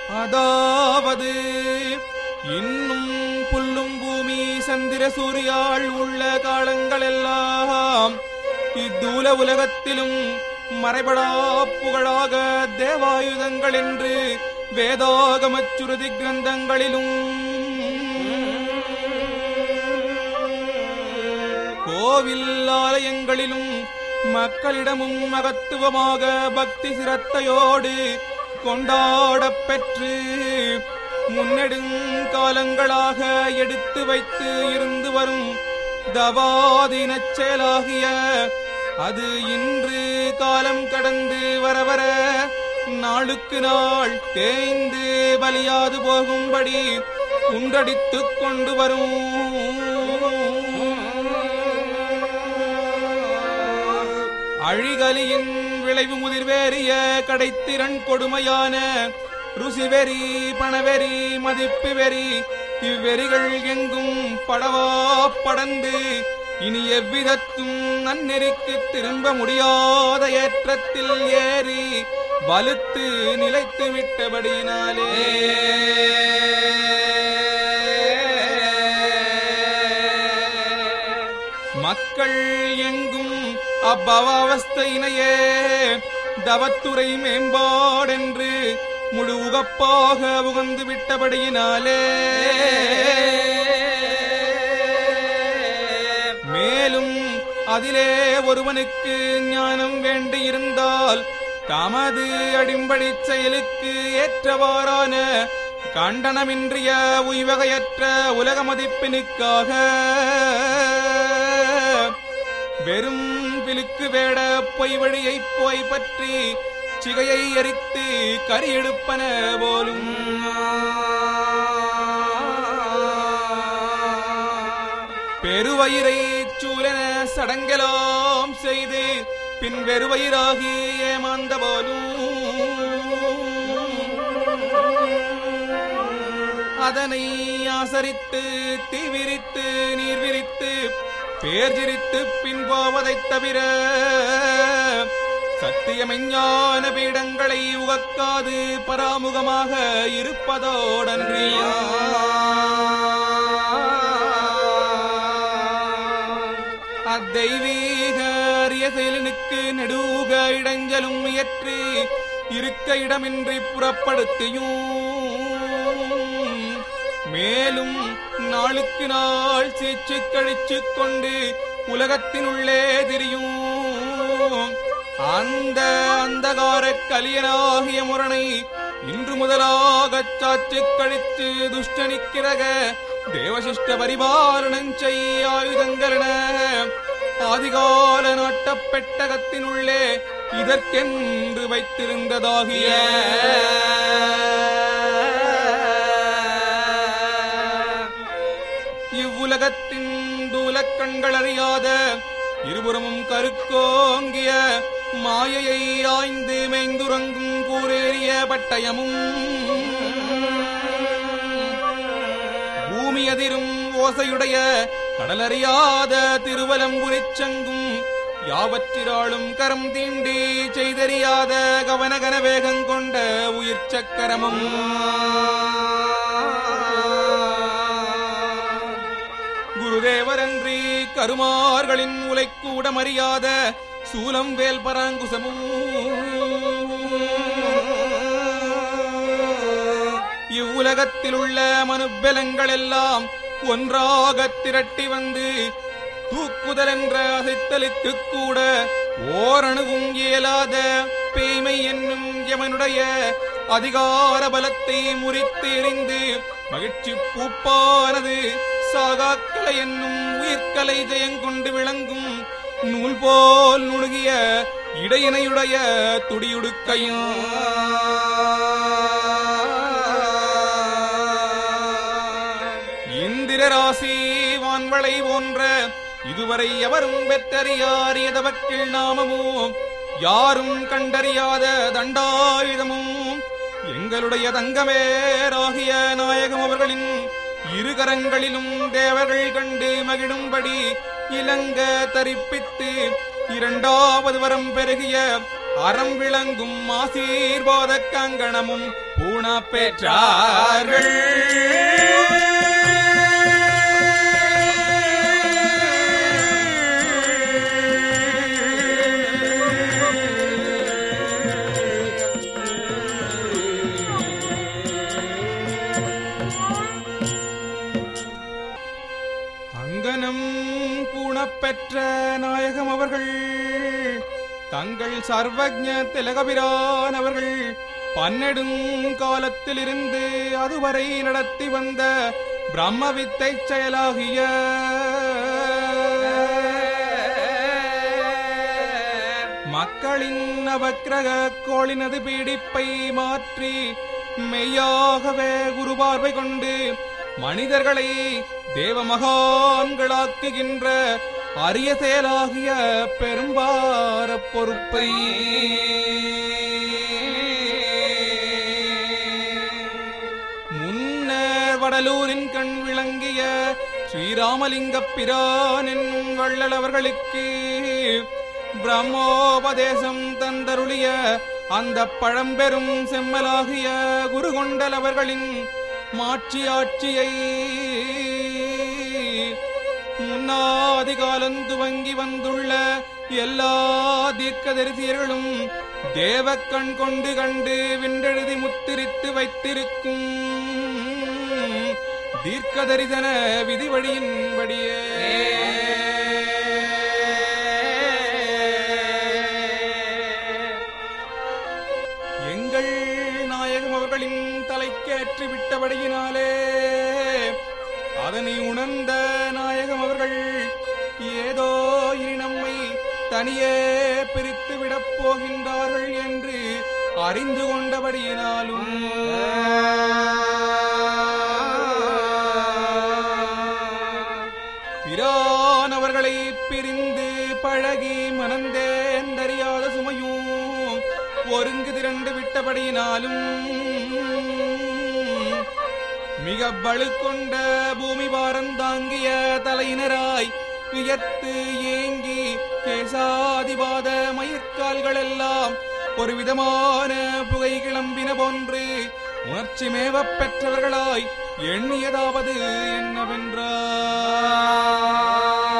அதாவது இன்னும் புல்லும் பூமி சந்திர சூரியாள் உள்ள காலங்களெல்லாம் இத்தூல உலகத்திலும் மறைபடா புகழாக தேவாயுதங்கள் என்று வேதாகமச் சுருதி கிரந்தங்களிலும் கோவில் ஆலயங்களிலும் மக்களிடமும் மகத்துவமாக பக்தி சிரத்தையோடு கொண்டாடப் பெற்று முன்னெடுங்காலங்களாக எடுத்து வைத்து இருந்து வரும் தவாதீனச் செயலாகிய அது இன்று காலம் கடந்து வர வர நாளுக்கு நாள் தேய்ந்து பலியாது போகும்படி குன்றடித்துக் கொண்டு வரும் அழிகலியின் விளைவு முதிர்வேறிய கடைத்திறன் கொடுமையான ருசிவெறி பணவெறி மதிப்பு வெறி இவ்வெறிகள் எங்கும் படவா படந்து இனி எவ்விதத்தும் நன்னெறிக்கு திரும்ப முடியாத ஏற்றத்தில் ஏறி வலுத்து நிலைத்து விட்டபடியினாலே மக்கள் எங்கும் அவ்வவஸ்தையினையே தவத்துறை மேம்பாடென்று முழு உகப்பாக உகந்து விட்டபடியினாலே மேலும் அதிலே ஒருவனுக்கு ஞானம் வேண்டியிருந்தால் தமது அடிம்படி செயலுக்கு ஏற்றவாறான கண்டனமின்றிய உய்வகையற்ற உலக மதிப்பினுக்காக வெறும் பிலுக்கு வேட பொய் வழியைப் போய் பற்றி சிகையை எரித்து கரி எடுப்பன போலும் பெருவயிரை சூலன சடங்கெல்லாம் செய்து பின் வெறுவயிராகி ஏமாந்த போலும் அதனை ஆசரித்து தீவிரித்து நீர் விரித்து பேர்ஜிரித்து பின்போவதைத் தவிர சத்தியமெஞ்ஞான பீடங்களை உகக்காது பராமுகமாக இருப்பதோடன்றியா அத்தெய்வீக அரிய செயலினுக்கு நெடுக இடைஞ்சலும் இயற்றி இருக்க இடமின்றி புறப்படுத்தியும் மேலும் நாளுக்கு நாள் சீச்சு கழிச்சுக் கொண்டு உலகத்தினுள்ளே திரியும் அந்த அந்தகார கலியனாகிய முரணை இன்று முதலாகச் சாச்சு கழித்து துஷ்டனிக்கிறக தேவசிஷ்ட பரிபாலனம் செய்ய ஆயுதங்களென ஆதிகால நாட்டப் பெட்டகத்தினுள்ளே இதற்கென்று வைத்திருந்ததாகிய இவ்வுலகத்தின் தூலக் கண்கள் அறியாத இருபுறமும் கருக்கோங்கிய மாயையை ஆய்ந்து மேய்ந்துறங்கும் கூரேறிய பட்டயமும் பூமி அதிரும் ஓசையுடைய கடலறியாத திருவலம்புரிச் சங்கும் யாவற்றிராளும் கரம் தீண்டி செய்தறியாத கவனகன வேகம் கொண்ட உயிர் சக்கரமும் குருதேவரன்றி கருமார்களின் உலைக்கூட மறியாத சூலம் வேல் பராங்குசமும் இவ்வுலகத்தில் உள்ள மனுப்பெலங்கள் எல்லாம் ஒன்றாகத் திரட்டி வந்து தூக்குதல் என்ற அசைத்தலுக்கு கூட ஓரணுவும் இயலாத பேய்மை என்னும் எவனுடைய அதிகார பலத்தை முறித்து எறிந்து மகிழ்ச்சி பூப்பானது சாகாக்கலை என்னும் உயிர்க்கலை ஜெயங்கொண்டு விளங்கும் நூல் போல் நுணுகிய இடையினையுடைய துடியுடுக்கையும் இந்திர ராசி வான்வளை போன்ற இதுவரை எவரும் பெற்றறியார் எதவக்கில் நாமமோ யாரும் கண்டறியாத தண்டாயுதமும் எங்களுடைய தங்கமேராகிய நாயகம் அவர்களின் இருகரங்களிலும் தேவர்கள் கண்டு மகிழும்படி இலங்க தரிப்பித்து இரண்டாவது வரம் பெருகிய அறம் விளங்கும் ஆசீர்வாத கங்கணமும் பூண பெற்றார்கள் அங்கனம் பூணப்பெற்ற நாயகம் அவர்கள் தங்கள் சர்வஜ திலகபிரான் அவர்கள் பன்னெடுங்காலத்திலிருந்து அதுவரை நடத்தி வந்த பிரம்ம வித்தை செயலாகிய மக்களின் நவக்கிரக கோளினது பீடிப்பை மாற்றி மெய்யாகவே குருபார்வை கொண்டு மனிதர்களை தேவ மகான்களாக்குகின்ற அரிய செயலாகிய பெரும்பார பொறுப்பை முன்னர் வடலூரின் கண் விளங்கிய ஸ்ரீராமலிங்க பிரான் என்னும் வள்ளல் அவர்களுக்கு பிரம்மோபதேசம் தந்தருளிய அந்த பழம்பெரும் செம்மலாகிய குருகொண்டல் அவர்களின் மாட்சி ஆட்சியை முன்னாதி காலம் துவங்கி வந்துள்ள எல்லா தீர்க்கதரிசியர்களும் தேவக்கண் கொண்டு கண்டு விண்டெழுதி முத்திரித்து வைத்திருக்கும் தீர்க்கதரிசன விதி வழியின்படியே எங்கள் நாயகம் அவர்களின் தலைக்கேற்றி விட்டபடியினாலே அதனை உணர்ந்த நாயகம் அவர்கள் ஏதோ இனி நம்மை தனியே பிரித்து விடப் போகின்றார்கள் என்று அறிந்து கொண்டபடியினாலும் பிரான் அவர்களை பிரிந்து பழகி மனந்தேந்தறியாத சுமையும் ஒருங்கு திரண்டு விட்டபடியினாலும் மிக பழுக்கொண்ட பூமி பாரம் தாங்கிய தலையினராய் வியர்த்து ஏங்கி கேசாதிபாத மயிர்கால்கள் எல்லாம் ஒரு விதமான புகை கிளம்பின போன்று உணர்ச்சி மேவப் பெற்றவர்களாய் எண்ணியதாவது என்னவென்றால்